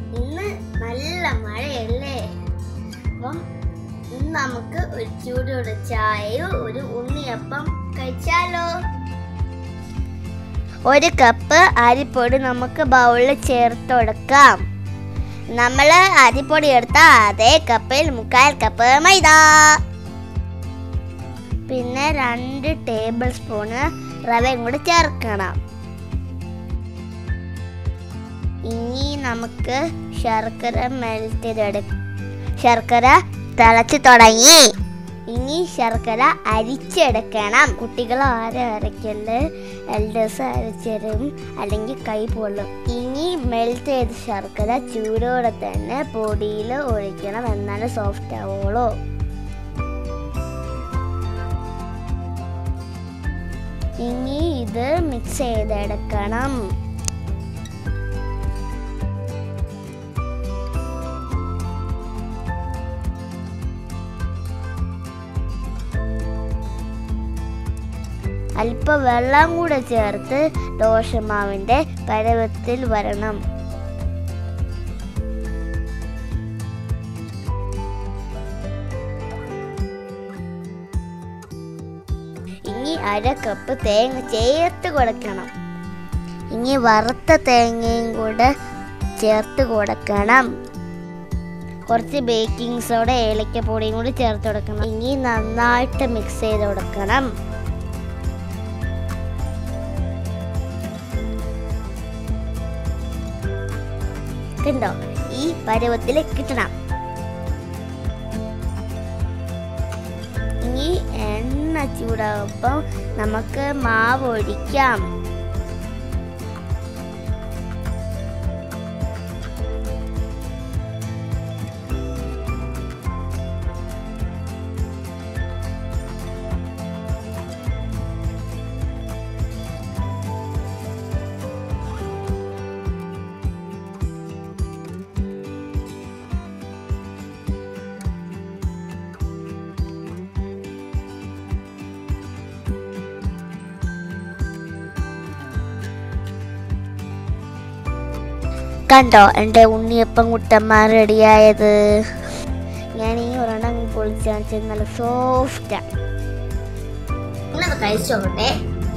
ഇന്ന് നല്ല മഴയല്ലേ അപ്പം ഇന്ന് നമുക്ക് ഒരു ചൂടോടെ ചായയോ ഒരു ഉണ്ണിയപ്പം കഴിച്ചാലോ ഒരു കപ്പ് അരിപ്പൊടി നമുക്ക് ബൗളിൽ ചേർത്ത് കൊടുക്കാം നമ്മൾ അരിപ്പൊടി എടുത്ത അതേ കപ്പിൽ മുക്കാൽ കപ്പ് മൈദ പിന്നെ രണ്ട് ടേബിൾ സ്പൂണ് റവയും കൂടി ചേർക്കണം ഇനി നമുക്ക് ശർക്കര മെൽറ്റ് ചെയ്തെടു ശർക്കര തിളച്ച് തുടങ്ങി ഇനി ശർക്കര അരിച്ചെടുക്കണം കുട്ടികൾ ആരും അരക്കല് എൽഡേഴ്സ് അരച്ചരും അല്ലെങ്കിൽ കൈ പൊള്ളും ഇനി മെൽറ്റ് ചെയ്ത ശർക്കര ചൂടോടെ തന്നെ പൊടിയിൽ ഒഴിക്കണം എന്നാലേ സോഫ്റ്റ് ആവുള്ളൂ ഇനി ഇത് മിക്സ് ചെയ്തെടുക്കണം അല്പം വെള്ളം കൂടെ ചേർത്ത് ദോശമാവിൻ്റെ പരുവത്തിൽ വരണം ഇനി അര കപ്പ് തേങ്ങ ചേർത്ത് കൊടുക്കണം ഇനി വറുത്ത തേങ്ങയും കൂടെ ചേർത്ത് കൊടുക്കണം കുറച്ച് ബേക്കിംഗ് സോഡ ഏലക്കപ്പൊടിയും കൂടി ചേർത്ത് കൊടുക്കണം ഇനി നന്നായിട്ട് മിക്സ് ചെയ്ത് കൊടുക്കണം കണ്ടോ ഈ പരുവത്തിൽ കിട്ടണം ഇനി എണ്ണ ചൂടാകുമ്പോൾ നമുക്ക് മാവ് ഒഴിക്കാം കണ്ടോ എൻ്റെ ഉണ്ണിയപ്പം കുട്ടന്മാർ റെഡിയായത് ഞാൻ ഈ ഒരെണ്ണം പൊളിച്ചാൽ നല്ല സോഫ്റ്റാണ് നിങ്ങളത് കഴിച്ചോട്ടെ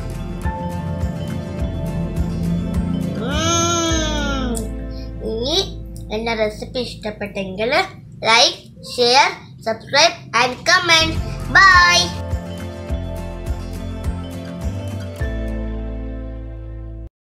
ഇനി എൻ്റെ റെസിപ്പി ഇഷ്ടപ്പെട്ടെങ്കിൽ like share subscribe and comment by